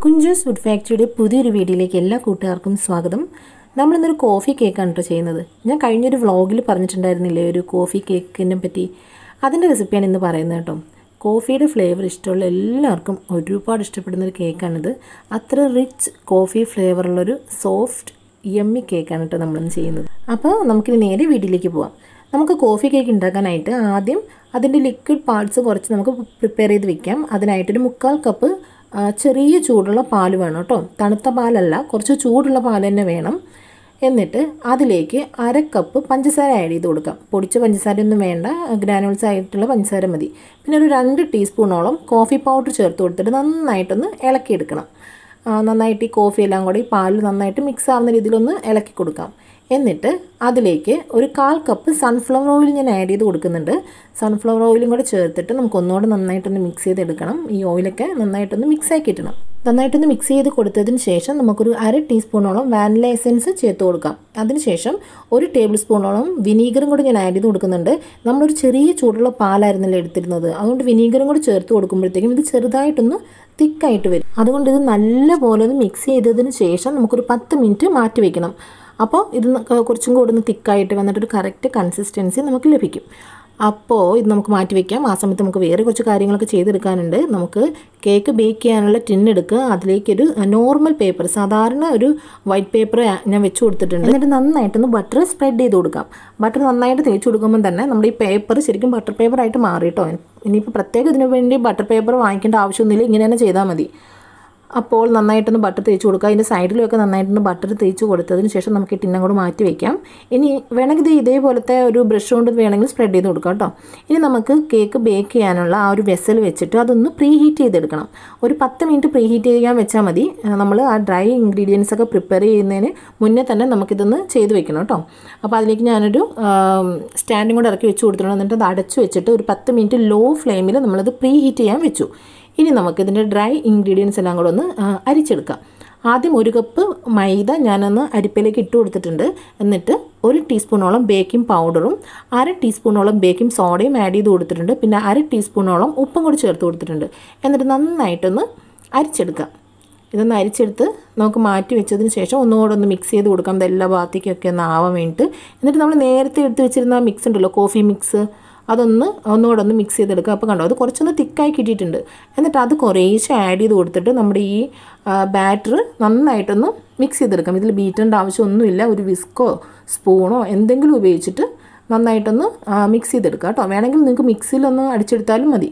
Kunjus food ഫാക്ടറിയുടെ പുതിയൊരു വീഡിയോയിലേക്ക് എല്ലാ കൂട്ടുകാർക്കും സ്വാഗതം നമ്മളിന്നൊരു കോഫി കേക്കാണ് കേട്ടോ ചെയ്യുന്നത് ഞാൻ കഴിഞ്ഞൊരു വ്ളോഗിൽ പറഞ്ഞിട്ടുണ്ടായിരുന്നില്ലേ ഒരു കോഫി കേക്കിനെ പറ്റി അതിൻ്റെ റെസിപ്പിയാണ് ഇന്ന് പറയുന്നത് കേട്ടോ കോഫിയുടെ ഫ്ലേവർ ഇഷ്ടമുള്ള എല്ലാവർക്കും ഒരുപാട് ഇഷ്ടപ്പെടുന്ന ഒരു കേക്കാണിത് അത്ര റിച്ച് കോഫി ഫ്ലേവറുള്ളൊരു സോഫ്റ്റ് യമ്മി കേക്കാണ് കേട്ടോ നമ്മളിന്ന് ചെയ്യുന്നത് അപ്പോൾ നമുക്കിനി നേരെ വീട്ടിലേക്ക് പോവാം നമുക്ക് കോഫി കേക്ക് ഉണ്ടാക്കാനായിട്ട് ആദ്യം അതിൻ്റെ ലിക്വിഡ് പാർട്സ് കുറച്ച് നമുക്ക് പ്രിപ്പയർ ചെയ്ത് വെക്കാം അതിനായിട്ടൊരു മുക്കാൽ കപ്പ് ആ, ചെറിയ ചൂടുള്ള പാൽ വേണം കേട്ടോ തണുത്ത പാലല്ല കുറച്ച് ചൂടുള്ള പാൽ തന്നെ വേണം എന്നിട്ട് അതിലേക്ക് അര കപ്പ് പഞ്ചസാര ആഡ് ചെയ്ത് കൊടുക്കാം പൊടിച്ച പഞ്ചസാരയൊന്നും വേണ്ട ഗ്രാനുൾസ് ആയിട്ടുള്ള പഞ്ചസാര മതി പിന്നെ ഒരു രണ്ട് ടീസ്പൂണോളം കോഫി പൗഡർ ചേർത്ത് കൊടുത്തിട്ട് നന്നായിട്ടൊന്ന് ഇളക്കിയെടുക്കണം ആ, നന്നായിട്ട് ഈ കോഫി എല്ലാം കൂടി ഈ പാൽ നന്നായിട്ട് മിക്സ് ആവുന്ന രീതിയിലൊന്ന് ഇളക്കി കൊടുക്കാം എന്നിട്ട് അതിലേക്ക് ഒരു കാൽ കപ്പ് സൺഫ്ലവർ ഓയിൽ ഞാൻ ആഡ് ചെയ്ത് കൊടുക്കുന്നുണ്ട് സൺഫ്ലവർ ഓയിലും കൂടെ ചേർത്തിട്ട് നമുക്ക് ഒന്നുകൂടെ നന്നായിട്ടൊന്ന് മിക്സ് ചെയ്തെടുക്കണം ഈ ഓയിലൊക്കെ നന്നായിട്ടൊന്ന് മിക്സ് ആക്കി ഇടണം നന്നായിട്ടൊന്ന് മിക്സ് ചെയ്ത് കൊടുത്തതിന് ശേഷം നമുക്കൊരു അര ടീസ്പൂണോളം വാനില എസൻസ് ചേർത്ത് കൊടുക്കാം അതിനുശേഷം ഒരു ടേബിൾ സ്പൂണോളം വിനീഗറും കൂടി ഞാൻ ആഡ് ചെയ്ത് കൊടുക്കുന്നുണ്ട് നമ്മളൊരു ചെറിയ ചൂടുള്ള പാലായിരുന്നല്ലോ എടുത്തിരുന്നത് അതുകൊണ്ട് വിനീഗറും കൂടി ചേർത്ത് കൊടുക്കുമ്പോഴത്തേക്കും ഇത് ചെറുതായിട്ടൊന്ന് തിക്കായിട്ട് വരും അതുകൊണ്ട് ഇത് നല്ലപോലെ ഒന്ന് മിക്സ് ചെയ്തതിന് ശേഷം നമുക്കൊരു പത്ത് മിനിറ്റ് മാറ്റി വയ്ക്കണം അപ്പോൾ ഇത് ന- കുറച്ചും കൂടി ഒന്ന് തിക്കായിട്ട് വന്നിട്ടൊരു കറക്റ്റ് കൺസിസ്റ്റൻസി നമുക്ക് ലഭിക്കും അപ്പോൾ ഇത് നമുക്ക് മാറ്റി വയ്ക്കാം ആ സമയത്ത് നമുക്ക് വേറെ കുറച്ച് കാര്യങ്ങളൊക്കെ ചെയ്തെടുക്കാനുണ്ട് നമുക്ക് കേക്ക് ബേക്ക് ചെയ്യാനുള്ള ടിൻ എടുക്കുക അതിലേക്കൊരു നോർമൽ പേപ്പർ സാധാരണ ഒരു വൈറ്റ് പേപ്പർ ഞാൻ വെച്ച് കൊടുത്തിട്ടുണ്ട് എന്നിട്ട് നന്നായിട്ടൊന്ന് ബട്ടർ സ്പ്രെഡ് ചെയ്ത് കൊടുക്കാം ബട്ടർ നന്നായിട്ട് തേച്ച് കൊടുക്കുമ്പോൾ തന്നെ നമ്മുടെ ഈ പേപ്പർ ശരിക്കും ബട്ടർ പേപ്പറായിട്ട് മാറി കേട്ടോ ഇനിയിപ്പോൾ പ്രത്യേകം ഇതിനു വേണ്ടി ബട്ടർ പേപ്പർ വാങ്ങിക്കേണ്ട ആവശ്യമൊന്നുമില്ല ഇങ്ങനെ തന്നെ ചെയ്താൽ മതി അപ്പോൾ നന്നായിട്ടൊന്ന് ബട്ടർ തേച്ച് കൊടുക്കുക അതിൻ്റെ സൈഡിലൊക്കെ നന്നായിട്ടൊന്ന് ബട്ടർ തേച്ച് കൊടുത്തതിന് ശേഷം നമുക്ക് ഈ ടിന്നം കൂടെ മാറ്റി വയ്ക്കാം ഇനി വേണമെങ്കിൽ ഇത് ഇതേപോലത്തെ ഒരു ബ്രഷ് കൊണ്ട് വേണമെങ്കിൽ സ്പ്രെഡ് ചെയ്ത് കൊടുക്കാം കേട്ടോ ഇനി നമുക്ക് കേക്ക് ബേക്ക് ചെയ്യാനുള്ള ആ ഒരു വെസൽ വെച്ചിട്ട് അതൊന്ന് പ്രീ ഹീറ്റ് ചെയ്തെടുക്കണം ഒരു പത്ത് മിനിറ്റ് പ്രീ ഹീറ്റ് ചെയ്യാൻ വെച്ചാൽ മതി നമ്മൾ ആ ഡ്രൈ ഇൻഗ്രീഡിയൻസ് ഒക്കെ പ്രിപ്പയർ ചെയ്യുന്നതിന് മുന്നേ തന്നെ നമുക്കിതൊന്ന് ചെയ്ത് വെക്കണം കേട്ടോ അപ്പോൾ അതിലേക്ക് ഞാനൊരു സ്റ്റാൻഡും കൂടെ ഇറക്കി വെച്ച് കൊടുത്തിട്ടുണ്ട് എന്നിട്ട് അത് അടച്ചു വെച്ചിട്ട് ഒരു പത്ത് മിനിറ്റ് ലോ ഫ്ലെയിമിൽ നമ്മളത് പ്രീ ഹീറ്റ് ചെയ്യാൻ വെച്ചു ഇനി നമുക്കിതിൻ്റെ ഡ്രൈ ഇൻഗ്രീഡിയൻസ് എല്ലാം കൂടെ ഒന്ന് ആ, അരിച്ചെടുക്കാം ആദ്യം ഒരു കപ്പ് മൈദ ഞാനൊന്ന് അരിപ്പയിലേക്ക് ഇട്ട് കൊടുത്തിട്ടുണ്ട് എന്നിട്ട് ഒരു ടീസ്പൂണോളം ബേക്കിംഗ് പൗഡറും അര ടീസ്പൂണോളം ബേക്കിംഗ് സോഡയും ആഡ് ചെയ്ത് കൊടുത്തിട്ടുണ്ട് പിന്നെ അര ടീസ്പൂണോളം ഉപ്പും കൂടി ചേർത്ത് കൊടുത്തിട്ടുണ്ട് എന്നിട്ട് നന്നായിട്ടൊന്ന് അരിച്ചെടുക്കാം ഇതൊന്ന് അരിച്ചെടുത്ത് നമുക്ക് മാറ്റി വെച്ചതിന് ശേഷം ഒന്നുകൂടെ ഒന്ന് മിക്സ് ചെയ്ത് കൊടുക്കാം ഇത് എല്ലാ ഭാഗത്തേക്കൊക്കെ ഒന്ന് ആവാൻ വേണ്ടിയിട്ട് എന്നിട്ട് നമ്മൾ നേരത്തെ എടുത്ത് വെച്ചിരുന്ന മിക്സ് ഉണ്ടല്ലോ കോഫി മിക്സ് അതൊന്ന് ഒന്നുകൂടെ ഒന്ന് മിക്സ് ചെയ്തെടുക്കുക അപ്പോൾ കണ്ടോ അത് കുറച്ചൊന്ന് തിക്കായി കിട്ടിയിട്ടുണ്ട് എന്നിട്ട് അത് കുറേശ്ശെ ആഡ് ചെയ്ത് കൊടുത്തിട്ട് നമ്മുടെ ഈ ബാറ്റർ നന്നായിട്ടൊന്ന് മിക്സ് ചെയ്തെടുക്കാം ഇതിൽ ബീറ്റേണ്ട ആവശ്യമൊന്നുമില്ല ഒരു വിസ്കോ സ്പൂണോ എന്തെങ്കിലും ഉപയോഗിച്ചിട്ട് നന്നായിട്ടൊന്ന് മിക്സ് ചെയ്തെടുക്കുക കേട്ടോ വേണമെങ്കിൽ നിങ്ങൾക്ക് മിക്സിയിലൊന്ന് അടിച്ചെടുത്താലും മതി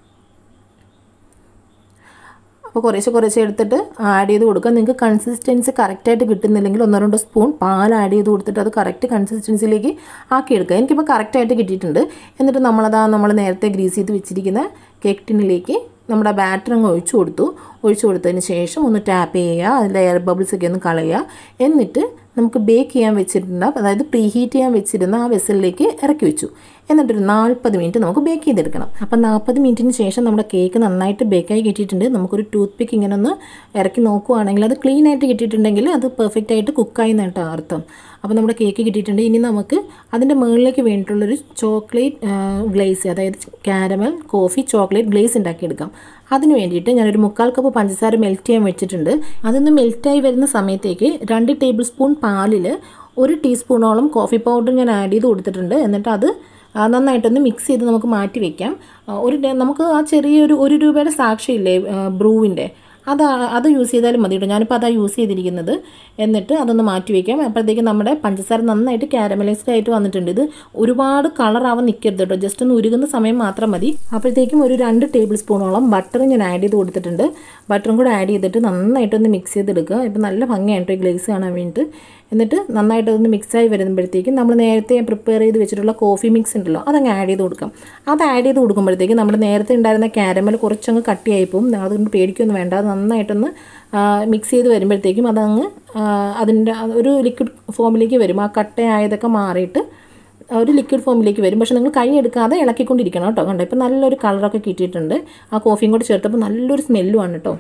അപ്പോൾ കുറേശ്ശെ കുറേശ്ശെ എടുത്തിട്ട് ആഡ് ചെയ്ത് കൊടുക്കുക നിങ്ങൾക്ക് കൺസിസ്റ്റൻസി കറക്റ്റായിട്ട് കിട്ടുന്നില്ലെങ്കിൽ ഒന്നോ രണ്ടോ സ്പൂൺ പാൽ ആഡ് ചെയ്ത് കൊടുത്തിട്ട് അത് കറക്റ്റ് കൺസിസ്റ്റൻസിയിലേക്ക് ആക്കിയെടുക്കുക എനിക്കിപ്പോൾ കറക്റ്റായിട്ട് കിട്ടിയിട്ടുണ്ട് എന്നിട്ട് നമ്മളതാ നമ്മൾ നേരത്തെ ഗ്രീസ് ചെയ്ത് വെച്ചിരിക്കുന്ന കേക്ക് ടിന്നിലേക്ക് നമ്മുടെ ബാറ്റർ അങ്ങ് ഒഴിച്ചു കൊടുത്തു ഒഴിച്ചു കൊടുത്തതിന് ശേഷം ഒന്ന് ടാപ്പ് ചെയ്യുക അതിൻ്റെ എയർ ബബിൾസ് ഒക്കെ ഒന്ന് കളയുക എന്നിട്ട് നമുക്ക് ബേക്ക് ചെയ്യാൻ വെച്ചിരുന്ന അതായത് പ്രീ ഹീറ്റ് ചെയ്യാൻ വെച്ചിരുന്ന ആ വെസലിലേക്ക് ഇറക്കി വെച്ചു എന്നിട്ടൊരു നാൽപ്പത് മിനിറ്റ് നമുക്ക് ബേക്ക് ചെയ്തെടുക്കണം അപ്പം നാൽപ്പത് മിനിറ്റിന് ശേഷം നമ്മുടെ കേക്ക് നന്നായിട്ട് ബേക്കായി കിട്ടിയിട്ടുണ്ട് നമുക്കൊരു ടൂത്ത് പിക്ക് ഇങ്ങനെ ഒന്ന് ഇറക്കി നോക്കുവാണെങ്കിൽ അത് ക്ലീൻ ആയിട്ട് കിട്ടിയിട്ടുണ്ടെങ്കിൽ അത് പെർഫെക്റ്റ് ആയിട്ട് കുക്കായി കേട്ടോ അർത്ഥം അപ്പോൾ നമ്മുടെ കേക്ക് കിട്ടിയിട്ടുണ്ട് ഇനി നമുക്ക് അതിൻ്റെ മുകളിലേക്ക് വേണ്ടിയിട്ടുള്ളൊരു ചോക്ലേറ്റ് ഗ്ലേസ് അതായത് കാരമൽ കോഫി ചോക്ലേറ്റ് ഗ്ലേസ് ഉണ്ടാക്കിയെടുക്കാം അതിന് വേണ്ടിയിട്ട് ഞാനൊരു മുക്കാൽ കപ്പ് പഞ്ചസാര മെൽറ്റ് ചെയ്യാൻ വെച്ചിട്ടുണ്ട് അതൊന്ന് മെൽറ്റായി വരുന്ന സമയത്തേക്ക് രണ്ട് ടേബിൾ സ്പൂൺ പാലിൽ ഒരു ടീസ്പൂണോളം കോഫി പൗഡർ ഞാൻ ആഡ് ചെയ്ത് കൊടുത്തിട്ടുണ്ട് എന്നിട്ട് അത് ആ, നന്നായിട്ടൊന്ന് മിക്സ് ചെയ്ത് നമുക്ക് മാറ്റി വെക്കാം ആ, ഒരു ഡേ- നമുക്ക് ആ ചെറിയൊരു ഒരു രൂപയുടെ സാക്ഷിയില്ലേ ബ്രൂവിൻ്റെ അത് അത് യൂസ് ചെയ്താലും മതി കേട്ടോ ഞാനിപ്പോൾ അതാണ് യൂസ് ചെയ്തിരിക്കുന്നത് എന്നിട്ട് അതൊന്ന് മാറ്റി വയ്ക്കാം അപ്പോഴത്തേക്കും നമ്മുടെ പഞ്ചസാര നന്നായിട്ട് കാരമലൈസ്ഡ് ആയിട്ട് വന്നിട്ടുണ്ട് ഇത് ഒരുപാട് കളറാവാൻ നിൽക്കരുത് കേട്ടോ ജസ്റ്റ് ഒന്ന് ഉരുകുന്ന സമയം മാത്രം മതി അപ്പോഴത്തേക്കും ഒരു രണ്ട് ടേബിൾ സ്പൂണോളം ബട്ടർ ഞാൻ ആഡ് ചെയ്ത് കൊടുത്തിട്ടുണ്ട് ബട്ടറും കൂടെ ആഡ് ചെയ്തിട്ട് നന്നായിട്ടൊന്ന് മിക്സ് ചെയ്തെടുക്കുക ഇപ്പോൾ നല്ല ഭംഗിയാണ് കേട്ടോ ഈ ഗ്ലേസ് കാണാൻ വേണ്ടിയിട്ട് എന്നിട്ട് നന്നായിട്ട് അതൊന്ന് മിക്സായി വരുമ്പോഴത്തേക്കും നമ്മൾ നേരത്തെ പ്രിപ്പയർ ചെയ്ത് വെച്ചിട്ടുള്ള കോഫി മിക്സ് ഉണ്ടല്ലോ അതങ്ങ് ആഡ് ചെയ്ത് കൊടുക്കാം അത് ആഡ് ചെയ്ത് കൊടുക്കുമ്പോഴത്തേക്കും നമ്മൾ നേരത്തെ ഉണ്ടായിരുന്ന കാരമൽ കുറച്ചങ്ങ് കട്ടിയായി പോകും അതുകൊണ്ട് പേടിക്കൊന്നും വേണ്ട അത് നന്നായിട്ടൊന്ന് മിക്സ് ചെയ്ത് വരുമ്പോഴത്തേക്കും അതങ്ങ് ആ, അതിൻ്റെ ഒരു ലിക്വിഡ് ഫോമിലേക്ക് വരും ആ കട്ടയായതൊക്കെ മാറിയിട്ട് ഒരു ലിക്വിഡ് ഫോമിലേക്ക് വരും പക്ഷേ നിങ്ങൾ കൈ എടുക്കാതെ ഇളക്കിക്കൊണ്ടിരിക്കണം കേട്ടോ കണ്ടോ ഇപ്പോൾ നല്ലൊരു കളറൊക്കെ കിട്ടിയിട്ടുണ്ട് ആ കോഫിയും കൂടി ചേർത്തപ്പോൾ നല്ലൊരു സ്മെല്ലുമാണ് കേട്ടോ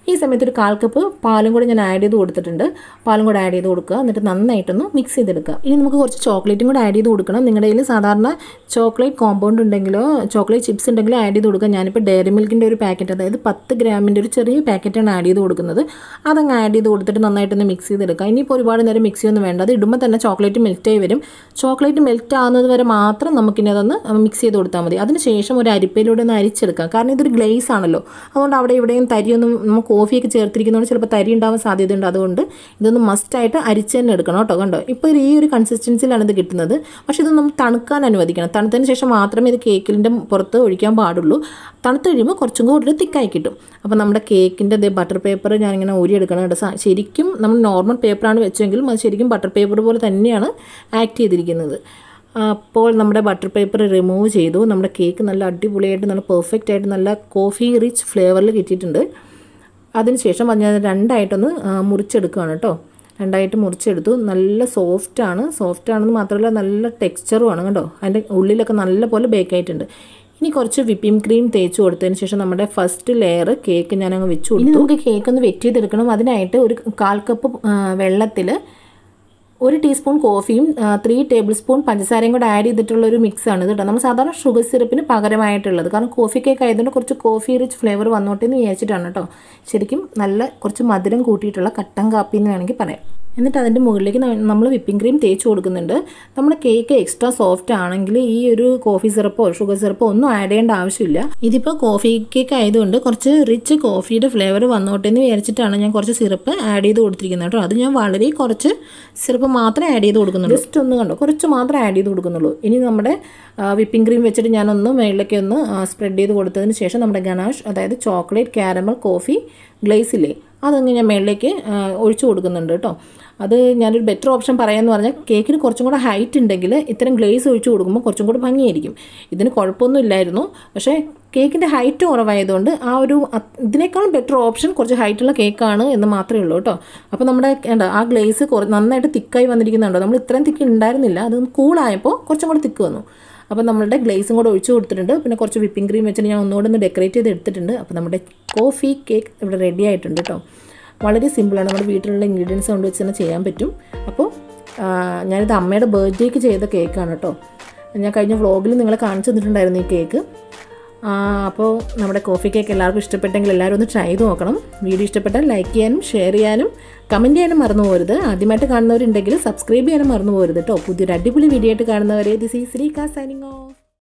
ഈ സമയത്ത് ഒരു കാൽ കപ്പ് പാലും കൂടി ഞാൻ ആഡ് ചെയ്ത് കൊടുത്തിട്ടുണ്ട് പാലും കൂടി ആഡ് ചെയ്ത് കൊടുക്കുക എന്നിട്ട് നന്നായിട്ടൊന്ന് മിക്സ് ചെയ്തെടുക്കുക ഇനി നമുക്ക് കുറച്ച് ചോക്ലേറ്റും കൂടി ആഡ് ചെയ്ത് കൊടുക്കണം നിങ്ങളുടെ കയ്യിൽ സാധാരണ ചോക്ലേറ്റ് കോമ്പൗണ്ട് ഉണ്ടെങ്കിലോ ചോക്ലേറ്റ് ചിപ്സ് ഉണ്ടെങ്കിലോ ആഡ് ചെയ്ത് കൊടുക്കുക ഞാനിപ്പോൾ ഡയറി മിൽക്കിൻ്റെ ഒരു പാക്കറ്റ് അതായത് പത്ത് ഗ്രാമിൻ്റെ ഒരു ചെറിയ പാക്കറ്റാണ് ആഡ് ചെയ്ത് കൊടുക്കുന്നത് അതങ്ങ് ആഡ് ചെയ്ത് കൊടുത്തിട്ട് നന്നായിട്ടൊന്ന് മിക്സ് ചെയ്തെടുക്കുക ഇനിയിപ്പോൾ ഒരുപാട് നേരം മിക്സ് ചെയ്യൊന്നും വേണ്ട അത് ഇടുമ്പോൾ തന്നെ ചോക്ലേറ്റ് മെൽറ്റ് ആയി വരും ചോക്ലേറ്റ് മെൽറ്റ് ആവുന്നത് വരെ മാത്രം നമുക്കിനി അതൊന്ന് മിക്സ് ചെയ്ത് കൊടുത്താൽ മതി അതിനുശേഷം ഒരു അരിപ്പയിലൂടെ ഒന്ന് അരിച്ചെടുക്കാം കാരണം ഇതൊരു ഗ്ലേസ് ആണല്ലോ അതുകൊണ്ട് അവിടെ ഇവിടെയും തരിയൊന്നും നമ്മൾ കോഫിയൊക്കെ ചേർത്തിരിക്കുന്നതുകൊണ്ട് ചിലപ്പോൾ തരി ഉണ്ടാവാൻ സാധ്യതയുണ്ട് അതുകൊണ്ട് ഇതൊന്ന് മസ്റ്റായിട്ട് അരിച്ച് തന്നെ എടുക്കണം കേട്ടോ കണ്ടോ ഇപ്പോൾ ഈ ഒരു കൺസിസ്റ്റൻസിലാണ് ഇത് കിട്ടുന്നത് പക്ഷേ ഇത് നമ്മൾ തണുക്കാൻ അനുവദിക്കണം തണുത്തതിന് ശേഷം മാത്രമേ ഇത് കേക്കിൻ്റെ പുറത്ത് ഒഴിക്കാൻ പാടുള്ളൂ തണുത്ത് കഴിയുമ്പോൾ കുറച്ചും കൂടി തിക്കായി കിട്ടും അപ്പോൾ നമ്മുടെ കേക്കിൻ്റെ ഇതേ ബട്ടർ പേപ്പർ ഞാനിങ്ങനെ ഊരിയെടുക്കണം കേട്ടോ സ- ശരിക്കും നമ്മൾ നോർമൽ പേപ്പറാണ് വെച്ചെങ്കിലും അത് ശരിക്കും ബട്ടർ പേപ്പർ പോലെ തന്നെയാണ് ആക്ട് ചെയ്തിരിക്കുന്നത് അപ്പോൾ നമ്മുടെ ബട്ടർ പേപ്പർ റിമൂവ് ചെയ്തു നമ്മുടെ കേക്ക് നല്ല അടിപൊളിയായിട്ട് നല്ല പെർഫെക്റ്റ് ആയിട്ട് നല്ല കോഫി റിച്ച് ഫ്ലേവറിൽ കിട്ടിയിട്ടുണ്ട് അതിനുശേഷം അത് ഞാൻ രണ്ടായിട്ടൊന്ന് ആ, മുറിച്ചെടുക്കുകയാണ് കേട്ടോ രണ്ടായിട്ട് മുറിച്ചെടുത്തു നല്ല സോഫ്റ്റാണ് സോഫ്റ്റ് ആണെന്ന് മാത്രമല്ല നല്ല ടെക്സ്ചറുമാണ് കേട്ടോ അതിൻ്റെ ഉള്ളിലൊക്കെ നല്ല പോലെ ബേക്ക് ആയിട്ടുണ്ട് ഇനി കുറച്ച് വിപ്പിംഗ് ക്രീം തേച്ച് കൊടുത്തതിന് ശേഷം നമ്മുടെ ഫസ്റ്റ് ലെയർ കേക്ക് ഞാനങ്ങ് വെച്ച് കൊടുത്തു ഇനി നമുക്ക് കേക്ക് ഒന്ന് വെറ്റ് ചെയ്തെടുക്കണം അതിനായിട്ട് ഒരു കാൽ കപ്പ് വെള്ളത്തിൽ ഒരു ടീസ്പൂൺ കോഫിയും ത്രീ ടേബിൾ സ്പൂൺ പഞ്ചസാരയും കൂടെ ആഡ് ചെയ്തിട്ടുള്ള ഒരു മിക്സ് ആണ് ഇത് കേട്ടോ നമ്മൾ സാധാരണ ഷുഗർ സിറപ്പിന് പകരമായിട്ടുള്ളത് കാരണം കോഫി കേക്ക് ആയതുകൊണ്ട് കുറച്ച് കോഫി റിച്ച് ഫ്ലേവർ വന്നോട്ടെ എന്ന് വിചാരിച്ചിട്ടാണ് കേട്ടോ ശരിക്കും നല്ല കുറച്ച് മധുരം കൂട്ടിയിട്ടുള്ള കട്ടൻ കാപ്പി എന്ന് വേണമെങ്കിൽ പറയാം എന്നിട്ട് അതിൻ്റെ മുകളിലേക്ക് നമ്മൾ വിപ്പിംഗ് ക്രീം തേച്ച് കൊടുക്കുന്നുണ്ട് നമ്മുടെ കേക്ക് എക്സ്ട്രാ സോഫ്റ്റ് ആണെങ്കിൽ ഈ ഒരു കോഫി സിറപ്പോ ഷുഗർ സിറപ്പോ ഒന്നും ആഡ് ചെയ്യേണ്ട ആവശ്യമില്ല ഇതിപ്പോൾ കോഫി കേക്ക് ആയതുകൊണ്ട് കുറച്ച് റിച്ച് കോഫിയുടെ ഫ്ലേവർ വന്നോട്ടെ എന്ന് വിചാരിച്ചിട്ടാണ് ഞാൻ കുറച്ച് സിറപ്പ് ആഡ് ചെയ്ത് കൊടുത്തിരിക്കുന്നത് കേട്ടോ അത് ഞാൻ വളരെ കുറച്ച് സിറപ്പ് മാത്രമേ ആഡ് ചെയ്ത് കൊടുക്കുന്നുള്ളൂ ജസ്റ്റ് ഒന്ന് കണ്ടോ കുറച്ച് മാത്രമേ ആഡ് ചെയ്ത് കൊടുക്കുന്നുള്ളൂ ഇനി നമ്മുടെ വിപ്പിംഗ് ക്രീം വെച്ചിട്ട് ഞാനൊന്ന് മേളിലേക്ക് ഒന്ന് സ്പ്രെഡ് ചെയ്ത് കൊടുത്തതിന് ശേഷം നമ്മുടെ ഗനാഷ് അതായത് ചോക്ലേറ്റ് കാരമൽ കോഫി ഗ്ലേസ് ഇല്ലേ അതൊന്ന് ഞാൻ മേളിലേക്ക് ആ, ഒഴിച്ചു കൊടുക്കുന്നുണ്ട് കേട്ടോ അത് ഞാനൊരു ബെറ്റർ ഓപ്ഷൻ പറയാമെന്ന് പറഞ്ഞാൽ കേക്കിന് കുറച്ചും കൂടെ ഹൈറ്റ് ഉണ്ടെങ്കിൽ ഇത്തരം ഗ്ലേസ് ഒഴിച്ചു കൊടുക്കുമ്പോൾ കുറച്ചും കൂടെ ഭംഗിയായിരിക്കും ഇതിന് കുഴപ്പമൊന്നും ഇല്ലായിരുന്നു പക്ഷേ കേക്കിൻ്റെ ഹൈറ്റ് കുറവായതുകൊണ്ട് ആ ഒരു അത് ഇതിനേക്കാളും ബെറ്റർ ഓപ്ഷൻ കുറച്ച് ഹൈറ്റുള്ള കേക്കാണ് എന്ന് മാത്രമേ ഉള്ളൂ കേട്ടോ അപ്പോൾ നമ്മുടെ എന്താ ആ ഗ്ലേസ് കുറ നന്നായിട്ട് തിക്കായി വന്നിരിക്കുന്നുണ്ടോ നമ്മൾ ഇത്രയും തിക്ക് ഉണ്ടായിരുന്നില്ല അത് കൂളായപ്പോൾ കുറച്ചും കൂടെ തിക്ക് വന്നു അപ്പോൾ നമ്മളുടെ ഗ്ലേസും കൂടെ ഒഴിച്ചു കൊടുത്തിട്ടുണ്ട് പിന്നെ കുറച്ച് വിപ്പിംഗ് ക്രീം വെച്ചിട്ട് ഞാൻ ഒന്നുകൂടെ ഒന്ന് ഡെക്കറേറ്റ് ചെയ്ത് എടുത്തിട്ടുണ്ട് അപ്പോൾ നമ്മുടെ കോഫി കേക്ക് ഇവിടെ റെഡി ആയിട്ടുണ്ട് കേട്ടോ വളരെ സിമ്പിളാണ് നമ്മുടെ വീട്ടിലുള്ള ഇൻഗ്രീഡിയൻസ് കൊണ്ട് വെച്ച് തന്നെ ചെയ്യാൻ പറ്റും അപ്പോൾ ആ, ഞാനിത് അമ്മയുടെ ബർത്ത്ഡേക്ക് ചെയ്ത കേക്കാണ് കേട്ടോ ഞാൻ കഴിഞ്ഞ വ്ളോഗിൽ നിങ്ങളെ കാണിച്ചു തന്നിട്ടുണ്ടായിരുന്നു ഈ കേക്ക് ആ, അപ്പോൾ നമ്മുടെ കോഫി കേക്ക് എല്ലാവർക്കും ഇഷ്ടപ്പെട്ടെങ്കിൽ എല്ലാവരും ഒന്ന് ട്രൈ ചെയ്ത് നോക്കണം വീഡിയോ ഇഷ്ടപ്പെട്ടാൽ ലൈക്ക് ചെയ്യാനും ഷെയർ ചെയ്യാനും കമൻറ്റ് ചെയ്യാനും മറന്നു പോകരുത് ആദ്യമായിട്ട് കാണുന്നവരുണ്ടെങ്കിൽ സബ്സ്ക്രൈബ് ചെയ്യാനും മറന്നു പോകരുത് കേട്ടോ പുതിയൊരു അടിപൊളി വീഡിയോ ആയിട്ട് കാണുന്നവരെ ദിസ് ഈ ശ്രീകാ സൈനിങ് ഓഫ്